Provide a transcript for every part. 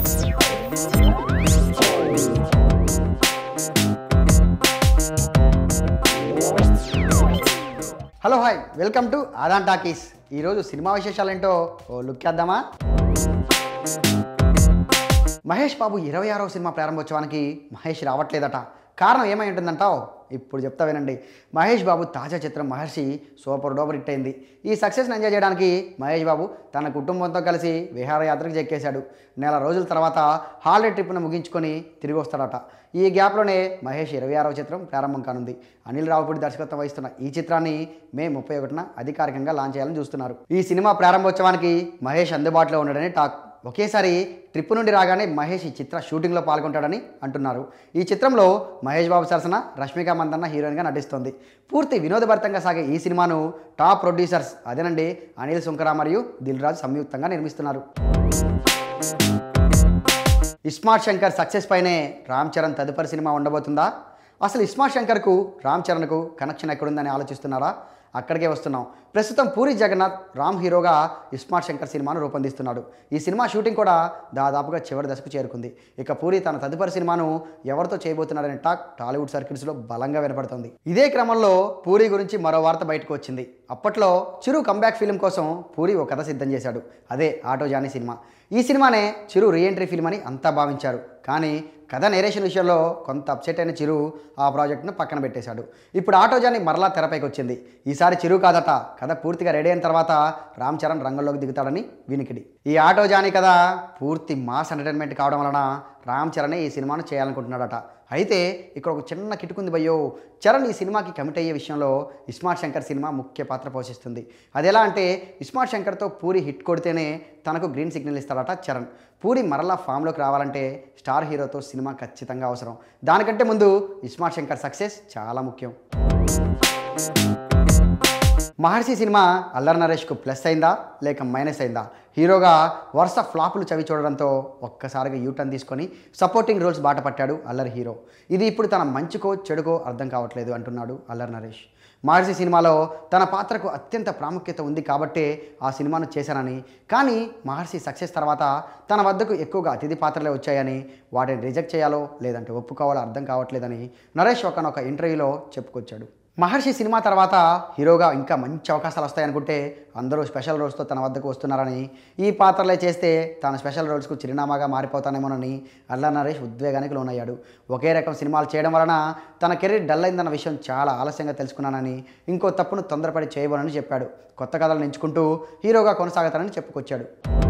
hello hi welcome to Aadhan talkies ఈరోజు సినిమా విశేషాలేంటో ఓ లుక్ చేద్దామా మహేష్ బాబు ఇరవై ఆరవ సినిమా ప్రారంభోత్సవానికి మహేష్ రావట్లేదట కారణం ఏమై ఉంటుందంటావు ఇప్పుడు చెప్తా వినండి మహేష్ బాబు తాజా చిత్రం మహర్షి సూపర్ డోపర్ హిట్ అయింది ఈ సక్సెస్ని ఎంజాయ్ చేయడానికి మహేష్ బాబు తన కుటుంబంతో కలిసి విహారయాత్రకు చెక్కేశాడు నెల రోజుల తర్వాత హాలిడే ట్రిప్ను ముగించుకొని తిరిగి వస్తాడట ఈ గ్యాప్లోనే మహేష్ ఇరవై ఆరవ చిత్రం ప్రారంభం కానుంది అనిల్ రావుపూడి దర్శకత్వం వహిస్తున్న ఈ చిత్రాన్ని మే ముప్పై ఒకటిన అధికారికంగా లాంచ్ చేయాలని చూస్తున్నారు ఈ సినిమా ప్రారంభోత్సవానికి మహేష్ అందుబాటులో ఉండడని టాక్ ఒకేసారి ట్రిప్ నుండి రాగానే మహేష్ ఈ చిత్ర షూటింగ్లో పాల్గొంటాడని అంటున్నారు ఈ చిత్రంలో మహేష్ బాబు సరసన రష్మిక మందన్న హీరోయిన్గా నటిస్తోంది పూర్తి వినోదభరితంగా సాగే ఈ సినిమాను టాప్ ప్రొడ్యూసర్స్ అదేనండి అనిల్ సుంకరా మరియు దిల్ రాజు సంయుక్తంగా నిర్మిస్తున్నారు ఇస్మార్ట్ శంకర్ సక్సెస్ పైనే రామ్ చరణ్ తదుపరి సినిమా ఉండబోతుందా అసలు ఇస్మార్ట్ శంకర్కు రామ్ చరణ్కు కనెక్షన్ ఎక్కడుందని ఆలోచిస్తున్నారా అక్కడికే వస్తున్నాం ప్రస్తుతం పూరి జగన్నాథ్ రామ్ హీరోగా ఇస్మార్ట్ శంకర్ సినిమాను రూపొందిస్తున్నాడు ఈ సినిమా షూటింగ్ కూడా దాదాపుగా చివరి దశకు చేరుకుంది ఇక పూరి తన తదుపరి సినిమాను ఎవరితో చేయబోతున్నాడనే టాక్ టాలీవుడ్ సర్కిల్స్లో బలంగా వినపడుతుంది ఇదే క్రమంలో పూరి గురించి మరో వార్త బయటకు వచ్చింది అప్పట్లో చిరు కంబ్యాక్ ఫిల్మ్ కోసం పూరి ఒక కథ సిద్ధం చేశాడు అదే ఆటో జానీ సినిమా ఈ సినిమానే చిరు రీఎంట్రీ ఫిల్మ్ అని అంతా భావించారు కానీ కథ నేరేషన్ విషయంలో కొంత అప్సెట్ అయిన చిరు ఆ ప్రాజెక్ట్ను పక్కన పెట్టేశాడు ఇప్పుడు ఆటోజాని మరలా తెరపైకి వచ్చింది ఈసారి చిరు కాదట కథ పూర్తిగా రెడీ అయిన తర్వాత రామ్ చరణ్ రంగంలోకి దిగుతాడని వినికిడి ఈ ఆటోజాని కథ పూర్తి మాస్ ఎంటర్టైన్మెంట్ కావడం వలన రామ్ చరణే ఈ సినిమాను చేయాలనుకుంటున్నాడట అయితే ఇక్కడ ఒక చిన్న కిటుకుంది భయ్యో చరణ్ ఈ సినిమాకి కమిట్ అయ్యే విషయంలో ఇస్మార్ట్ శంకర్ సినిమా ముఖ్య పాత్ర పోషిస్తుంది అది ఎలా అంటే ఇస్మార్ట్ శంకర్తో పూరి హిట్ కొడితేనే తనకు గ్రీన్ సిగ్నల్ ఇస్తాడట చరణ్ పూరి మరలా ఫామ్లోకి రావాలంటే స్టార్ హీరోతో సినిమా ఖచ్చితంగా అవసరం దానికంటే ముందు ఇస్మార్ట్ శంకర్ సక్సెస్ చాలా ముఖ్యం మహర్షి సినిమా అల్లరి నరేష్కు ప్లస్ అయిందా లేక మైనస్ అయిందా హీరోగా వరుస ఫ్లాపులు చవి చూడడంతో ఒక్కసారిగా యూటర్న్ తీసుకొని సపోర్టింగ్ రోల్స్ బాట పట్టాడు అల్లరి హీరో ఇది ఇప్పుడు తన మంచుకో చెడుకో అర్థం కావట్లేదు అంటున్నాడు అల్లరి నరేష్ మహర్షి సినిమాలో తన పాత్రకు అత్యంత ప్రాముఖ్యత ఉంది కాబట్టే ఆ సినిమాను చేశానని కానీ మహర్షి సక్సెస్ తర్వాత తన వద్దకు ఎక్కువగా అతిథి పాత్రలే వచ్చాయని వాటిని రిజెక్ట్ చేయాలో లేదంటే ఒప్పుకోవాలో అర్థం కావట్లేదని నరేష్ ఒకనొక ఇంటర్వ్యూలో చెప్పుకొచ్చాడు మహర్షి సినిమా తర్వాత హీరోగా ఇంకా మంచి అవకాశాలు వస్తాయనుకుంటే అందరూ స్పెషల్ రోల్స్తో తన వద్దకు వస్తున్నారని ఈ పాత్రలే చేస్తే తాను స్పెషల్ రోల్స్కు చిరునామాగా మారిపోతానేమోనని అల్లా నరేష్ ఉద్వేగానికి లోనయ్యాడు ఒకే రకం సినిమాలు చేయడం వలన తన కెరీర్ డల్ అయిందన్న విషయం చాలా ఆలస్యంగా తెలుసుకున్నానని ఇంకో తప్పును తొందరపడి చేయబోనని చెప్పాడు కొత్త కథలను ఎంచుకుంటూ హీరోగా కొనసాగుతానని చెప్పుకొచ్చాడు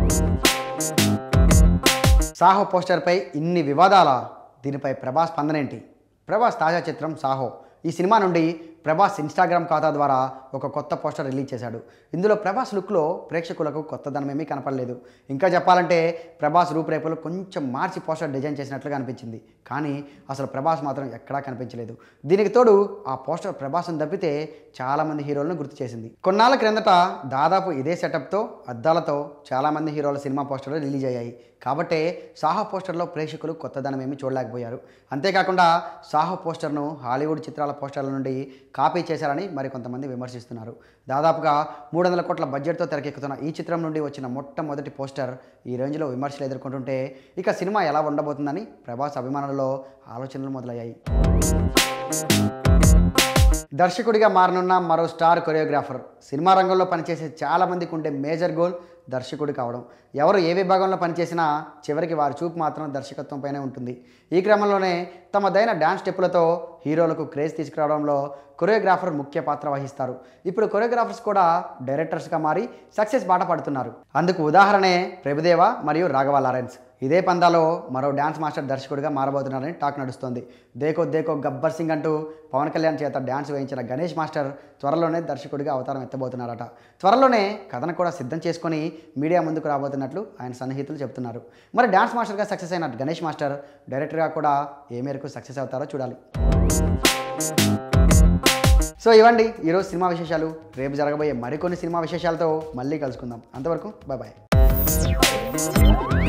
సాహో పోస్టర్పై ఇన్ని వివాదాలా దీనిపై ప్రభాస్ స్పందనేంటి ప్రభాస్ తాజా చిత్రం సాహో ఈ సినిమా నుండి ప్రభాస్ ఇన్స్టాగ్రామ్ ఖాతా ద్వారా ఒక కొత్త పోస్టర్ రిలీజ్ చేశాడు ఇందులో ప్రభాస్ లుక్లో ప్రేక్షకులకు కొత్తదనం ఏమీ కనపడలేదు ఇంకా చెప్పాలంటే ప్రభాస్ రూపురేఖలు కొంచెం మార్చి పోస్టర్ డిజైన్ చేసినట్లుగా అనిపించింది కానీ అసలు ప్రభాస్ మాత్రం ఎక్కడా కనిపించలేదు దీనికి తోడు ఆ పోస్టర్ ప్రభాస్ను తప్పితే చాలామంది హీరోలను గుర్తు చేసింది కొన్నాళ్ళ క్రిందట దాదాపు ఇదే సెటప్తో అద్దాలతో చాలామంది హీరోల సినిమా పోస్టర్లు రిలీజ్ అయ్యాయి కాబట్టే సాహో పోస్టర్లో ప్రేక్షకులు కొత్తదనం ఏమీ చూడలేకపోయారు అంతేకాకుండా సాహో పోస్టర్ను హాలీవుడ్ చిత్రాల పోస్టర్ల నుండి కాపీ చేశారని మరికొంతమంది విమర్శిస్తున్నారు దాదాపుగా మూడు వందల కోట్ల బడ్జెట్తో తెరకెక్కుతున్న ఈ చిత్రం నుండి వచ్చిన మొట్టమొదటి పోస్టర్ ఈ రేంజ్లో విమర్శలు ఎదుర్కొంటుంటే ఇక సినిమా ఎలా ఉండబోతుందని ప్రభాస్ అభిమానులలో ఆలోచనలు మొదలయ్యాయి దర్శకుడిగా మారనున్న మరో స్టార్ కొరియోగ్రాఫర్ సినిమా రంగంలో పనిచేసే చాలామందికి ఉండే మేజర్ గోల్ దర్శకుడు కావడం ఎవరు ఏ విభాగంలో పనిచేసినా చివరికి వారి చూపు మాత్రం దర్శకత్వంపైనే ఉంటుంది ఈ క్రమంలోనే తమదైన డ్యాన్స్ స్టెప్పులతో హీరోలకు క్రేజ్ తీసుకురావడంలో కొరియోగ్రాఫర్ ముఖ్య పాత్ర వహిస్తారు ఇప్పుడు కొరియోగ్రాఫర్స్ కూడా డైరెక్టర్స్గా మారి సక్సెస్ బాట పడుతున్నారు అందుకు ఉదాహరణే ప్రభుదేవ మరియు రాఘవ లారెన్స్ ఇదే పందాలో మరో డ్యాన్స్ మాస్టర్ దర్శకుడిగా మారబోతున్నారని టాక్ నడుస్తోంది దేకో దేకో గబ్బర్ సింగ్ అంటూ పవన్ కళ్యాణ్ చేత డ్యాన్స్ వేయించిన గణేష్ మాస్టర్ త్వరలోనే దర్శకుడిగా అవతారం ఎత్తబోతున్నారట త్వరలోనే కథను కూడా సిద్ధం చేసుకొని మీడియా ముందుకు రాబోతున్నట్లు ఆయన సన్నిహితులు చెబుతున్నారు మరి డ్యాన్స్ మాస్టర్గా సక్సెస్ అయిన గణేష్ మాస్టర్ డైరెక్టర్గా కూడా ఏ మేరకు సక్సెస్ అవుతారో చూడాలి సో ఇవ్వండి ఈరోజు సినిమా విశేషాలు రేపు జరగబోయే మరికొన్ని సినిమా విశేషాలతో మళ్ళీ కలుసుకుందాం అంతవరకు బాయ్ బాయ్